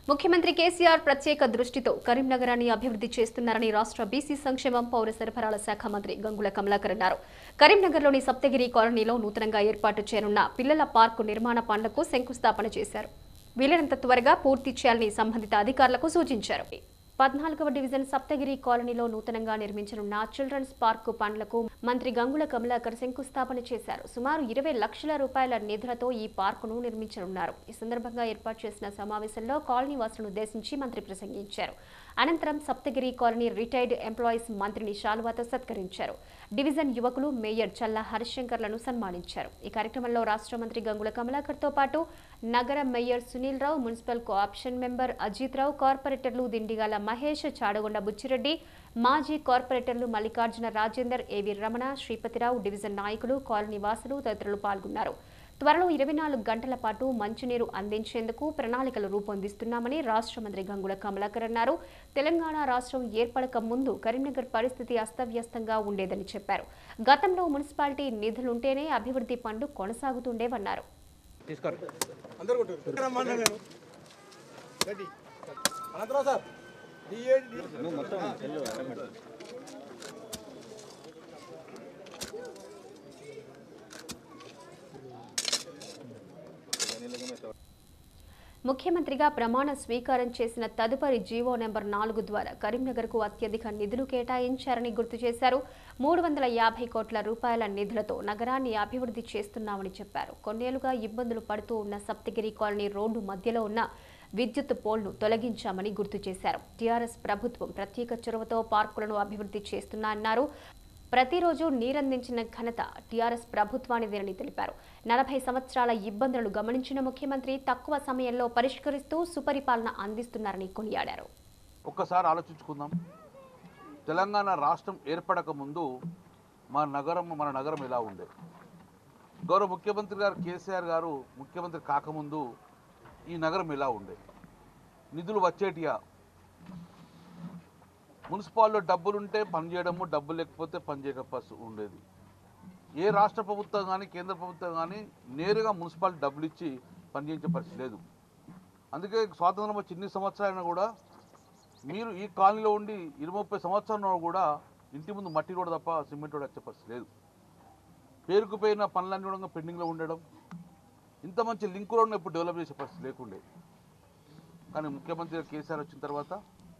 ముఖ్యమంత్రి కేసీఆర్ ప్రత్యేక దృష్టితో కరీంనగరాన్ని అభివృద్ధి చేస్తున్నారని రాష్ట్ర బీసీ సంక్షేమం పౌర సరఫరాల శాఖ మంత్రి గంగుల కమలాకర్ అన్నారు కరీంనగర్లోని సప్తగిరి కాలనీలో నూతనంగా ఏర్పాటు చేయనున్న పిల్లల పార్కు నిర్మాణ పనులకు శంకుస్థాపన చేశారు వీలైనంత త్వరగా పూర్తి చేయాలని సంబంధిత అధికారులకు సూచించారు పద్నాలుగవ డివిజన్ సప్తగిరి కాలనీలో నూతనంగా నిర్మించనున్న చిల్డ్రన్స్ పార్కు పనులకు మంత్రి గంగుల కమలాకర్ శంకుస్థాపన చేశారు సుమారు ఇరవై లక్షల రూపాయల నిధులతో ఈ పార్కును నిర్మించనున్నారు ఈ సందర్భంగా ఏర్పాటు చేసిన సమావేశంలో కాలనీ వాసులను ఉద్దేశించి మంత్రి ప్రసంగించారు అనంతరం సప్తగిరి కాలనీ రిటైర్డ్ ఎంప్లాయీస్ మంత్రిని శాలువాతో సత్కరించారు డివిజన్ యువకులు మేయర్ చల్లా హరిశంకర్లను సన్మానించారు ఈ కార్యక్రమంలో రాష్ట్ర మంత్రి గంగుల కమలాకర్తో పాటు నగర mayor Sunil Rao municipal co-option member Ajit Rao కార్పొరేటర్లు దిండిగాల మహేష్ చాడగొండ బుచ్చిరెడ్డి మాజీ కార్పొరేటర్లు మల్లికార్జున రాజేందర్ ఏవి రమణ శ్రీపతిరావు డివిజన్ నాయకులు కాలనీ వాసులు తదితరులు పాల్గొన్నారు త్వరలో ఇరవై నాలుగు గంటల పాటు మంచినీరు అందించేందుకు ప్రణాళికలు రూపొందిస్తున్నామని రాష్ట్ర మంత్రి గంగుల కమలాకర్ అన్నారు తెలంగాణ రాష్ట్రం ఏర్పడక ముందు కరీంనగర్ పరిస్థితి అస్తవ్యస్తంగా ఉండేదని చెప్పారు గతంలో మున్సిపాలిటీ నిధులుంటేనే అభివృద్ధి పనులు కొనసాగుతుండేవన్నారు తీసుకోరు అందరు కొట్టారు రమ్మన్నా నేను రెడీ అనంతరావు సార్ డిఏడి నువ్వు మొత్తం చెల్లు అడగండి. ముఖ్యమంత్రిగా ప్రమాణ స్వీకారం చేసిన తదుపరి జీవో నెంబర్ నాలుగు ద్వారా కరీంనగర్కు అత్యధిక నిధులు కేటాయించారని గుర్తు చేశారు మూడు వందల యాభై కోట్ల రూపాయల నిధులతో నగరాన్ని అభివృద్ధి చేస్తున్నామని చెప్పారు కొన్నేళ్లుగా ఇబ్బందులు పడుతూ ఉన్న సప్తగిరి కాలనీ రోడ్డు మధ్యలో ఉన్న విద్యుత్ పోల్ను తొలగించామని గుర్తు చేశారు టీఆర్ఎస్ ప్రభుత్వం ప్రత్యేక చొరవతో పార్కులను అభివృద్ధి చేస్తున్నా అన్నారు ప్రతిరోజు నీరందించిన ఘనత టీఆర్ఎస్ ప్రభుత్వానిదేనని తెలిపారు నలభై సంవత్సరాల ఇబ్బందులను గమనించిన ముఖ్యమంత్రి తక్కువ సమయంలో పరిష్కరిస్తూ సుపరిపాలన అందిస్తున్నారని కొనియాడారు ఒక్కసారి ఆలోచించుకుందాం తెలంగాణ రాష్ట్రం ఏర్పడక ముందు మన నగరం మన నగరం ఎలా ఉండే గౌరవ ముఖ్యమంత్రి గారు కేసీఆర్ గారు ముఖ్యమంత్రి కాకముందు ఈ నగరం ఎలా ఉండే నిధులు వచ్చేటియా మున్సిపాల్లో డబ్బులుంటే పని చేయడము డబ్బు లేకపోతే పని చేయకపోతే ఉండేది ఏ రాష్ట్ర ప్రభుత్వం కానీ కేంద్ర ప్రభుత్వం కానీ నేరుగా మున్సిపాలిటీ డబ్బులు ఇచ్చి పనిచేయించే పరిస్థితి లేదు అందుకే స్వాతంత్రం వచ్చి ఇన్ని సంవత్సరాలైనా కూడా మీరు ఈ కాలనీలో ఉండి ఇరవై ముప్పై సంవత్సరాలు కూడా ఇంటి ముందు మట్టి రోడ్ తప్ప సిమెంట్ రోడ్ వచ్చే పరిస్థితి లేదు పేరుకుపోయిన పనులన్నీ కూడా పెండింగ్లో ఉండడం ఇంత మంచి లింక్ రోడ్ను ఎప్పుడు డెవలప్ చేసే పరిస్థితి లేకుండే కానీ ముఖ్యమంత్రి కేసీఆర్ వచ్చిన తర్వాత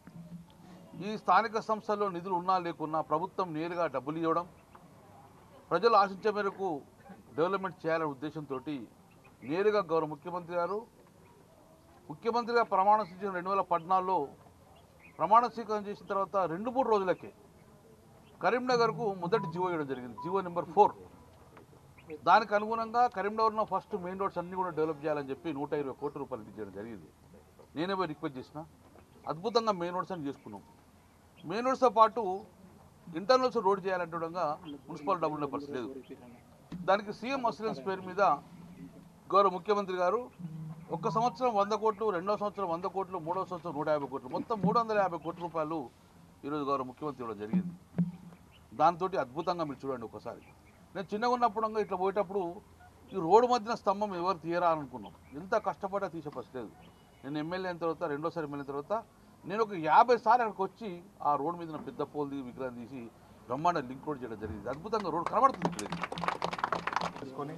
ఈ స్థానిక సంస్థల్లో నిధులు ఉన్నా లేకున్నా ప్రభుత్వం నేరుగా డబ్బులు ఇవ్వడం ప్రజలు ఆశించే మేరకు డెవలప్మెంట్ చేయాలనే ఉద్దేశంతో నేరుగా గౌరవ ముఖ్యమంత్రి గారు ముఖ్యమంత్రిగా ప్రమాణ స్వీకరణ రెండు వేల పద్నాలుగులో ప్రమాణ స్వీకారం చేసిన తర్వాత రెండు మూడు రోజులకే కరీంనగర్కు మొదటి జీవో ఇవ్వడం జరిగింది జీవో నెంబర్ ఫోర్ దానికి అనుగుణంగా కరీంనగర్లో ఫస్ట్ మెయిన్ రోడ్స్ అన్ని కూడా డెవలప్ చేయాలని చెప్పి నూట ఇరవై కోట్ల రూపాయలు ఇచ్చేయడం జరిగింది నేనే పోయి రిక్వెస్ట్ చేసిన అద్భుతంగా మెయిన్ రోడ్స్ అని చేసుకున్నాం మెయిన్ రోడ్స్తో పాటు ఇంటర్నల్స్ రోడ్ చేయాలంటుండగా మున్సిపల్ డబ్బులు ఉండే పరిస్థితి లేదు దానికి సీఎం అసిడెన్స్ పేరు మీద గౌరవ ముఖ్యమంత్రి గారు ఒక్క సంవత్సరం వంద కోట్లు రెండో సంవత్సరం వంద కోట్లు మూడో సంవత్సరం నూట యాభై కోట్లు మొత్తం మూడు వందల యాభై కోట్ల రూపాయలు ఈరోజు గౌరవ ముఖ్యమంత్రి ఇవ్వడం జరిగింది దాంతో అద్భుతంగా మీరు చూడండి ఒకసారి నేను చిన్నగా ఉన్నప్పుడు ఇట్లా పోయేటప్పుడు ఈ రోడ్డు మధ్యన స్తంభం ఎవరు తీయరా అని అనుకున్నాం ఎంత కష్టపడ్డా తీసే పరిస్థితి లేదు నేను ఎమ్మెల్యే అయిన తర్వాత రెండోసారి ఎమ్మెల్యే అయిన తర్వాత నేను ఒక యాభై సార్లు అక్కడికి వచ్చి ఆ రోడ్డు మీద ఉన్న పెద్ద పోల్ దిగి విగ్రహం తీసి బ్రహ్మాండ లింక్ రోడ్ చేయడం జరిగింది అద్భుతంగా రోడ్ కనబడుతుంది ఇప్పుడు. చేసుకొని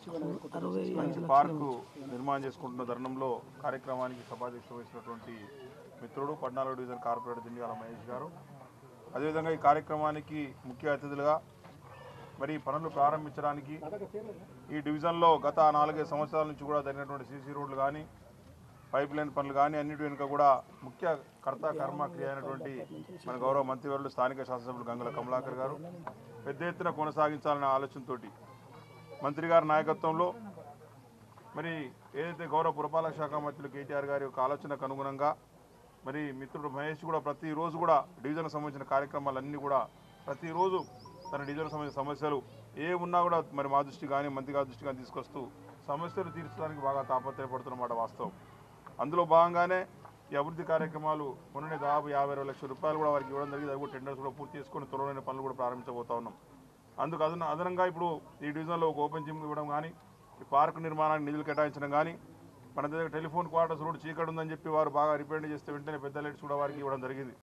మంచి పార్కు నిర్మాణం చేసుకుంటున్న తరుణంలో కార్యక్రమానికి సభాధ్యక్షత వహిస్తున్నటువంటి మిత్రుడు పద్నాలుగు డివిజన్ కార్పొరేటర్ దిండిగాల మహేష్ గారు అదేవిధంగా ఈ కార్యక్రమానికి ముఖ్య అతిథులుగా మరి ఈ పనులు ప్రారంభించడానికి ఈ డివిజన్లో గత నాలుగైదు సంవత్సరాల నుంచి కూడా జరిగినటువంటి సీసీ రోడ్లు కానీ పైప్ లైన్ పనులు కానీ అన్నిటి వెనుక కూడా ముఖ్య కర్త కర్మ క్రియ అయినటువంటి మన గౌరవ మంత్రివర్యులు స్థానిక శాసనసభ్యులు గంగుల కమలాకర్ గారు పెద్ద ఎత్తున కొనసాగించాలనే ఆలోచనతోటి మంత్రి గారి నాయకత్వంలో మరి ఏదైతే గౌరవ పురపాలక శాఖ మంత్రులు కేటీఆర్ గారి యొక్క ఆలోచనకు అనుగుణంగా మరి మిత్రుడు మహేష్ కూడా ప్రతిరోజు కూడా డివిజన్ సంబంధించిన కార్యక్రమాలన్నీ కూడా ప్రతిరోజు తన డివిజన్ సంబంధించిన సమస్యలు ఏ ఉన్నా కూడా మరి మా దృష్టి కానీ మంత్రి గారి దృష్టి కానీ తీసుకొస్తూ సమస్యలు తీర్చడానికి బాగా తాపత్రయపడుతున్నమాట వాస్తవం అందులో భాగంగానే ఈ అభివృద్ధి కార్యక్రమాలు మొన్ననే దాదాపు యాభై అరవై లక్షల రూపాయలు కూడా వారికి ఇవ్వడం జరిగింది అవి కూడా టెండర్స్ కూడా పూర్తి చేసుకొని త్వరలోనే పనులు కూడా ప్రారంభించబోతా ఉన్నాం అందుకు అదన అదనంగా ఇప్పుడు ఈ డివిజన్లో ఒక ఓపెన్ జిమ్ ఇవ్వడం కానీ ఈ పార్కు నిర్మాణానికి నిధులు కేటాయించడం కానీ మన దగ్గర టెలిఫోన్ క్వార్టర్స్ రోడ్ చీకటి ఉందని చెప్పి వారు బాగా రిపేర్ చేస్తే వెంటనే పెద్ద లైట్స్ కూడా వారికి ఇవ్వడం జరిగింది